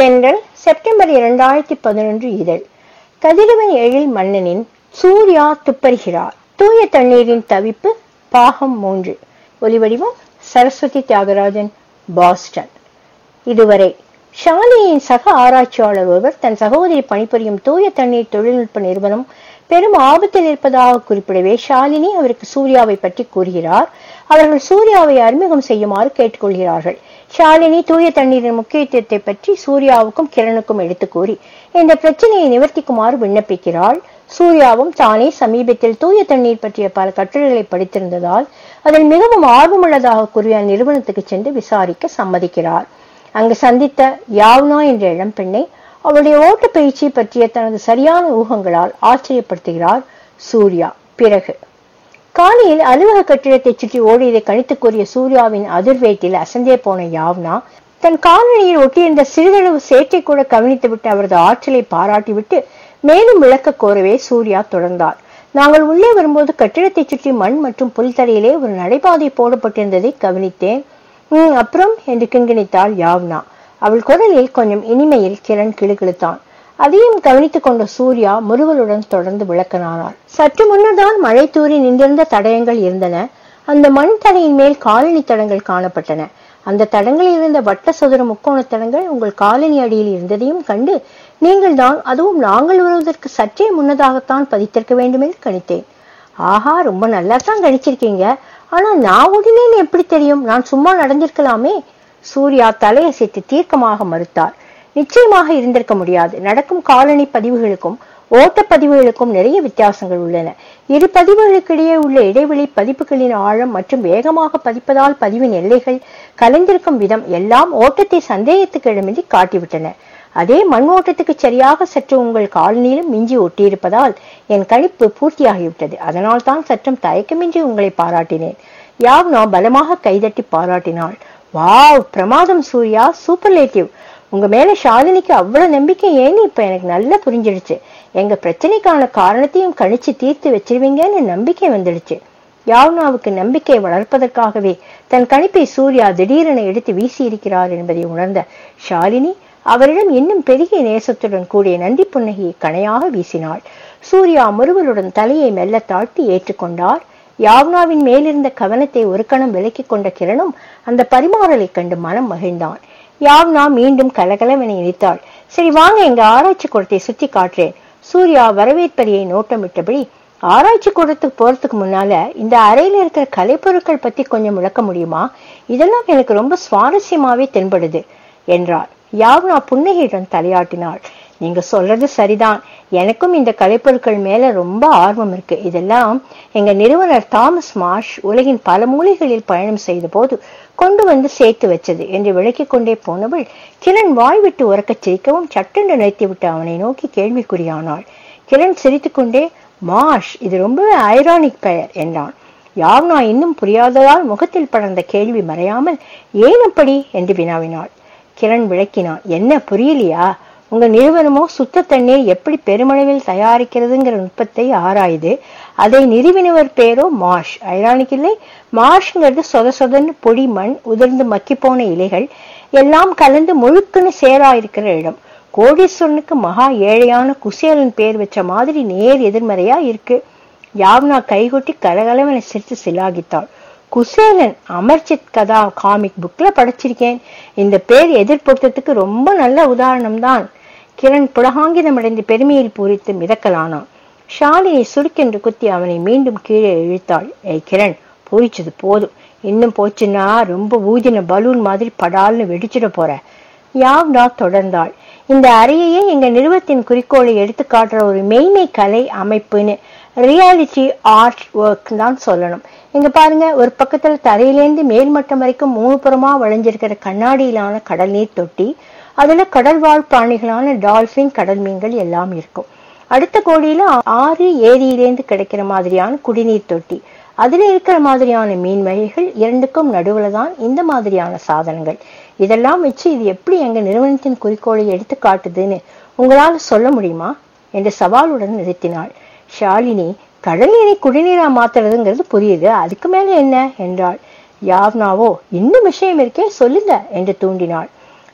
தென்றல் செப்டம்பர் இரண்டாயிரத்தி பதினொன்று இதழ் கதிரவன் எழில் மன்னனின் சூர்யா துப்பறிகிறார் தூய தண்ணீரின் தவிப்பு பாகம் மூன்று ஒலிவடிவம் சரஸ்வதி தியாகராஜன் பாஸ்டன் இதுவரை ஷாலினியின் சக ஆராய்ச்சியாளர் ஒருவர் தன் சகோதரி பணிபுரியும் தூய தண்ணீர் தொழில்நுட்ப நிறுவனம் பெரும் ஆபத்தில் இருப்பதாக குறிப்பிடவே ஷாலினி அவருக்கு சூர்யாவை பற்றி கூறுகிறார் அவர்கள் சூர்யாவை அறிமுகம் செய்யுமாறு கேட்டுக்கொள்கிறார்கள் ஷாலினி தூய தண்ணீரின் முக்கியத்துவத்தை பற்றி சூர்யாவுக்கும் கிரணுக்கும் எடுத்து கூறி இந்த பிரச்சனையை நிவர்த்திக்குமாறு விண்ணப்பிக்கிறாள் சூர்யாவும் தானே சமீபத்தில் தூய தண்ணீர் பற்றிய பல கட்டுரைகளை படித்திருந்ததால் அதில் மிகவும் ஆர்வமுள்ளதாக கூறிய நிறுவனத்துக்கு சென்று விசாரிக்க சம்மதிக்கிறார் அங்கு சந்தித்த யாவ்னா என்ற இளம்பெண்ணை அவளுடைய ஓட்ட பயிற்சி பற்றிய தனது சரியான ஊகங்களால் ஆச்சரியப்படுத்துகிறார் சூர்யா பிறகு காலையில் அலுவலக கட்டிடத்தை சுற்றி ஓடியதை கணித்து கூறிய சூர்யாவின் அதிர்வேட்டில் அசந்தே போன யாவ்னா தன் காலணியில் ஒட்டியிருந்த சிறிதளவு சேற்றை கூட கவனித்துவிட்டு அவரது ஆற்றலை பாராட்டிவிட்டு மேலும் விளக்க கோரவே சூர்யா தொடர்ந்தார் நாங்கள் உள்ளே வரும்போது கட்டிடத்தை சுற்றி மண் மற்றும் புல்தரையிலே ஒரு நடைபாதை போடப்பட்டிருந்ததை கவனித்தேன் ம் அப்புறம் என்று கிண்கிணித்தாள் யாவ்னா அவள் குரலில் கொஞ்சம் இனிமையில் கிரண் கிளுகிழுத்தான் அதையும் கவனித்துக் கொண்ட சூர்யா முருகலுடன் தொடர்ந்து விளக்கனானார் சற்று முன்னர்தான் மழை தூறி நின்றிருந்த தடயங்கள் இருந்தன அந்த மண் தரையின் மேல் காலனி தடங்கள் காணப்பட்டன அந்த தடங்களில் இருந்த வட்ட சதுர முக்கோண தடங்கள் உங்கள் காலனி அடியில் இருந்ததையும் கண்டு நீங்கள் தான் அதுவும் நாங்கள் வருவதற்கு சற்றே முன்னதாகத்தான் பதித்திருக்க வேண்டும் என்று கணித்தேன் ஆஹா ரொம்ப நல்லா தான் கணிச்சிருக்கீங்க ஆனா நான் உடனே எப்படி தெரியும் நான் சும்மா நடந்திருக்கலாமே சூர்யா தலையசைத்து தீர்க்கமாக மறுத்தார் நிச்சயமாக இருந்திருக்க முடியாது நடக்கும் காலனி பதிவுகளுக்கும் ஓட்ட பதிவுகளுக்கும் நிறைய வித்தியாசங்கள் உள்ளன இரு பதிவுகளுக்கிடையே உள்ள இடைவெளி பதிப்புகளின் ஆழம் மற்றும் வேகமாக பதிப்பதால் பதிவின் எல்லைகள் கலைந்திருக்கும் விதம் எல்லாம் ஓட்டத்தை சந்தேகத்துக்கு இடமின்றி காட்டிவிட்டன அதே மண் ஓட்டத்துக்கு சரியாக சற்று உங்கள் காலனியிலும் மிஞ்சி ஒட்டியிருப்பதால் என் கணிப்பு பூர்த்தியாகிவிட்டது அதனால் தான் சற்றும் தயக்கமின்றி உங்களை பாராட்டினேன் யாவ்னா பலமாக கைதட்டி பாராட்டினாள் வாவ் பிரமாதம் சூர்யா சூப்பர்லேட்டிவ் உங்க மேல ஷாலினிக்கு அவ்வளவு நம்பிக்கை ஏன்னு இப்ப எனக்கு நல்லா புரிஞ்சிடுச்சு எங்க பிரச்சனைக்கான காரணத்தையும் கணிச்சு தீர்த்து வச்சிருவீங்கன்னு நம்பிக்கை வந்துடுச்சு யாவ்னாவுக்கு நம்பிக்கை வளர்ப்பதற்காகவே தன் கணிப்பை சூர்யா திடீரென எடுத்து வீசி இருக்கிறார் என்பதை உணர்ந்த ஷாலினி அவரிடம் இன்னும் பெரிய நேசத்துடன் கூடிய நன்றி புன்னகையை கணையாக வீசினாள் சூர்யா முருவலுடன் தலையை மெல்ல தாழ்த்தி ஏற்றுக்கொண்டார் யாவ்னாவின் மேலிருந்த கவனத்தை ஒரு கணம் விலக்கிக் கொண்ட கிரணும் அந்த பரிமாறலைக் கண்டு மனம் மகிழ்ந்தான் யாவ்னா மீண்டும் கலகலவென இணைத்தாள் சரி வாங்க எங்க ஆராய்ச்சி கூடத்தை சுத்தி காட்டுறேன் சூர்யா வரவேற்பறையை நோட்டமிட்டபடி ஆராய்ச்சி கூடத்துக்கு போறதுக்கு முன்னால இந்த அறையில இருக்கிற கலைப்பொருட்கள் பத்தி கொஞ்சம் விளக்க முடியுமா இதெல்லாம் எனக்கு ரொம்ப சுவாரஸ்யமாவே தென்படுது என்றார் யாவ்னா புன்னகையுடன் தலையாட்டினாள் நீங்க சொல்றது சரிதான் எனக்கும் இந்த கலைப்பொருட்கள் மேல ரொம்ப ஆர்வம் இருக்கு இதெல்லாம் எங்க நிறுவனர் தாமஸ் மார்ஷ் உலகின் பல மூலைகளில் பயணம் செய்த போது கொண்டு வந்து சேர்த்து வச்சது என்று விளக்கிக் கொண்டே போனவள் கிரண் வாய் விட்டு உறக்கச் சிரிக்கவும் சட்டென்று நிறுத்திவிட்டு அவனை நோக்கி கேள்விக்குறியானாள் கிரண் சிரித்துக்கொண்டே மார்ஷ் இது ரொம்பவே ஐரானிக் பெயர் என்றான் யாவ்னா இன்னும் புரியாததால் முகத்தில் படர்ந்த கேள்வி மறையாமல் ஏன் அப்படி என்று வினாவினாள் கிரண் விளக்கினான் என்ன புரியலையா உங்க நிறுவனமோ சுத்த தண்ணீர் எப்படி பெருமளவில் தயாரிக்கிறதுங்கிற நுட்பத்தை ஆராயுது அதை நிறுவினவர் பேரோ மாஷ் ஐரானிக் இல்லை மாஷ்ங்கிறது சொத சொதன்னு பொடி மண் உதிர்ந்து மக்கி போன இலைகள் எல்லாம் கலந்து முழுக்குன்னு சேரா இருக்கிற இடம் கோடீஸ்வரனுக்கு மகா ஏழையான குசேலன் பேர் வச்ச மாதிரி நேர் எதிர்மறையா இருக்கு யாவ்னா கைகொட்டி கலகலவென சிரித்து சிலாகித்தாள் குசேலன் அமர்ச்சித் கதா காமிக் புக்ல படிச்சிருக்கேன் இந்த பேர் எதிர்பொருத்தத்துக்கு ரொம்ப நல்ல உதாரணம் தான் கிரண் புலகாங்கிதம் அடைந்து பெருமையில் பூரித்து மிதக்கலானான் ஷாலினி சுருக்கென்று குத்தி அவனை மீண்டும் கீழே இழுத்தாள் ஏய் கிரண் போயிச்சது போதும் இன்னும் போச்சுன்னா ரொம்ப ஊதின பலூன் மாதிரி படால்னு வெடிச்சிட போற யாவ்னா தொடர்ந்தாள் இந்த அறையையே எங்க நிறுவனத்தின் குறிக்கோளை எடுத்து காட்டுற ஒரு மெய்மை கலை அமைப்புன்னு ரியாலிட்டி ஆர்ட் ஒர்க் தான் சொல்லணும் இங்க பாருங்க ஒரு பக்கத்துல தரையிலேந்து மேல்மட்டம் வரைக்கும் மூணு புறமா வளைஞ்சிருக்கிற கண்ணாடியிலான கடல் நீர் தொட்டி அதுல கடல்வாழ் பிராணிகளான டால்பின் கடல் மீன்கள் எல்லாம் இருக்கும் அடுத்த கோடியில ஆறு ஏரியிலேந்து கிடைக்கிற மாதிரியான குடிநீர் தொட்டி அதுல இருக்கிற மாதிரியான மீன் வகைகள் இரண்டுக்கும் நடுவுல தான் இந்த மாதிரியான சாதனங்கள் இதெல்லாம் வச்சு இது எப்படி எங்க நிறுவனத்தின் குறிக்கோளை எடுத்து காட்டுதுன்னு உங்களால சொல்ல முடியுமா என்று சவாலுடன் நிறுத்தினாள் ஷாலினி கடல் நீரை குடிநீரா மாத்துறதுங்கிறது புரியுது அதுக்கு மேல என்ன என்றாள் யாவ்னாவோ இன்னும் விஷயம் இருக்கே சொல்லுங்க என்று தூண்டினாள்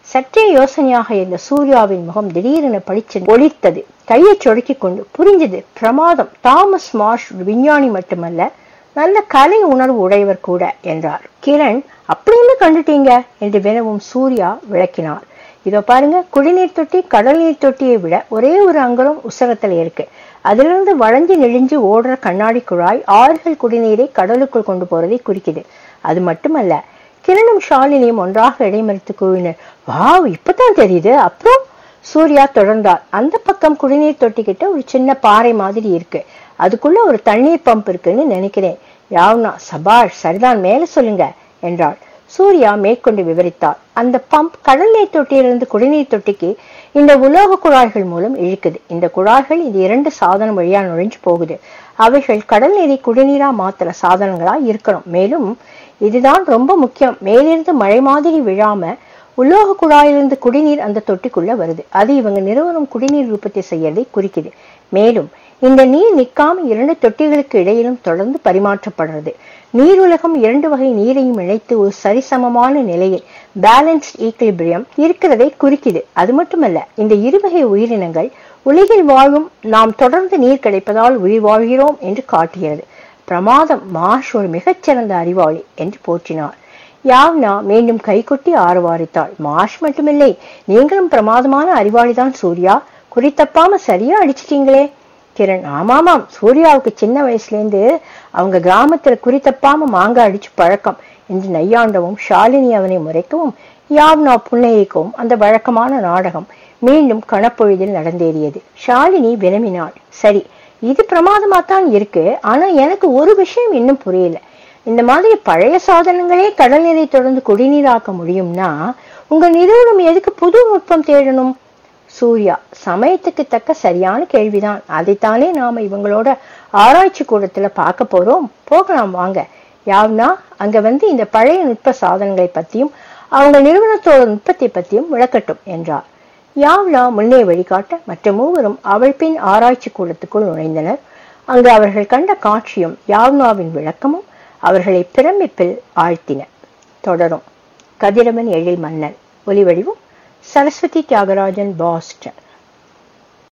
சற்றே யோசனையாக இருந்த சூர்யாவின் முகம் திடீரென படிச்சு ஒளித்தது கையை சொடுக்கி கொண்டு புரிஞ்சது பிரமாதம் தாமஸ் மார்ஷ் ஒரு விஞ்ஞானி மட்டுமல்ல நல்ல கலை உணர்வு உடையவர் கூட என்றார் கிரண் அப்படின்னு கண்டுட்டீங்க என்று வினவும் சூர்யா விளக்கினார் இதோ பாருங்க குடிநீர் தொட்டி கடல் நீர் தொட்டியை விட ஒரே ஒரு அங்குலம் உசரத்துல இருக்கு அதிலிருந்து வளைஞ்சு நெளிஞ்சு ஓடுற கண்ணாடி குழாய் ஆறுகள் குடிநீரை கடலுக்குள் கொண்டு போறதை குறிக்குது அது மட்டுமல்ல கிரணும் ஷாலினியும் ஒன்றாக இடைமறித்து கூவினர் வாவ் இப்பதான் தெரியுது அப்புறம் சூர்யா தொடர்ந்தார் அந்த பக்கம் குடிநீர் தொட்டிக்கிட்ட ஒரு சின்ன பாறை மாதிரி இருக்கு அதுக்குள்ள ஒரு தண்ணீர் பம்ப் இருக்குன்னு நினைக்கிறேன் யாவ்னா சபாஷ் சரிதான் மேல சொல்லுங்க என்றாள் சூர்யா மேற்கொண்டு விவரித்தார் அந்த பம்ப் கடல் நீர் தொட்டியிலிருந்து குடிநீர் தொட்டிக்கு இந்த உலோக குழாய்கள் மூலம் இழுக்குது இந்த குழாய்கள் இந்த இரண்டு சாதனம் வழியா நுழைஞ்சு போகுது அவைகள் கடல் நீரை குடிநீரா மாத்துற சாதனங்களா இருக்கணும் மேலும் இதுதான் ரொம்ப முக்கியம் மேலிருந்து மழை மாதிரி விழாம உலோக குழாயிலிருந்து குடிநீர் அந்த தொட்டிக்குள்ள வருது அது இவங்க நிறுவனம் குடிநீர் உற்பத்தி செய்யறதை குறிக்குது மேலும் இந்த நீர் நிற்காம இரண்டு தொட்டிகளுக்கு இடையிலும் தொடர்ந்து பரிமாற்றப்படுறது நீருலகம் இரண்டு வகை நீரையும் இணைத்து ஒரு சரிசமமான நிலையில் பேலன்ஸ்ட் ஈக்லிபிரியம் இருக்கிறதை குறிக்குது அது மட்டுமல்ல இந்த இருவகை உயிரினங்கள் உலகில் வாழும் நாம் தொடர்ந்து நீர் கிடைப்பதால் உயிர் வாழ்கிறோம் என்று காட்டுகிறது பிரமாதம் மாஷ் ஒரு மிகச்சிறந்த அறிவாளி என்று போற்றினார் யாவ்னா மீண்டும் கைகொட்டி ஆரவாரித்தாள் மாஷ் மட்டுமில்லை நீங்களும் பிரமாதமான அறிவாளிதான் சூர்யா குறித்தப்பாம சரியா அடிச்சிட்டீங்களே கிரண் ஆமாமாம் சூர்யாவுக்கு சின்ன வயசுல இருந்து அவங்க கிராமத்துல குறித்தப்பாம மாங்காய் அடிச்சு பழக்கம் என்று நையாண்டவும் ஷாலினி அவனை முறைக்கவும் யாவ்னா புன்னகைக்கவும் அந்த வழக்கமான நாடகம் மீண்டும் கணப்பொழுதில் நடந்தேறியது ஷாலினி வினவினாள் சரி இது பிரமாதமா தான் இருக்கு ஆனா எனக்கு ஒரு விஷயம் இன்னும் புரியல இந்த மாதிரி பழைய சாதனங்களே கடல் நீரை தொடர்ந்து குடிநீராக்க முடியும்னா உங்க நிறுவனம் எதுக்கு புது நுட்பம் தேடணும் சூர்யா சமயத்துக்கு தக்க சரியான கேள்விதான் அதைத்தானே நாம இவங்களோட ஆராய்ச்சி கூடத்துல பார்க்க போறோம் போகலாம் வாங்க யாவ்னா அங்க வந்து இந்த பழைய நுட்ப சாதனங்களை பத்தியும் அவங்க நிறுவனத்தோட நுட்பத்தை பத்தியும் விளக்கட்டும் என்றார் யாவ்னா முன்னே வழிகாட்ட மற்ற மூவரும் அவள் பின் ஆராய்ச்சி கூடத்துக்குள் நுழைந்தனர் அங்கு அவர்கள் கண்ட காட்சியும் யாவ்னாவின் விளக்கமும் அவர்களை பிரமிப்பில் ஆழ்த்தின தொடரும் கதிரவன் எழில் மன்னன் ஒலிவடிவும் சரஸ்வதி தியாகராஜன் பாஸ்டன்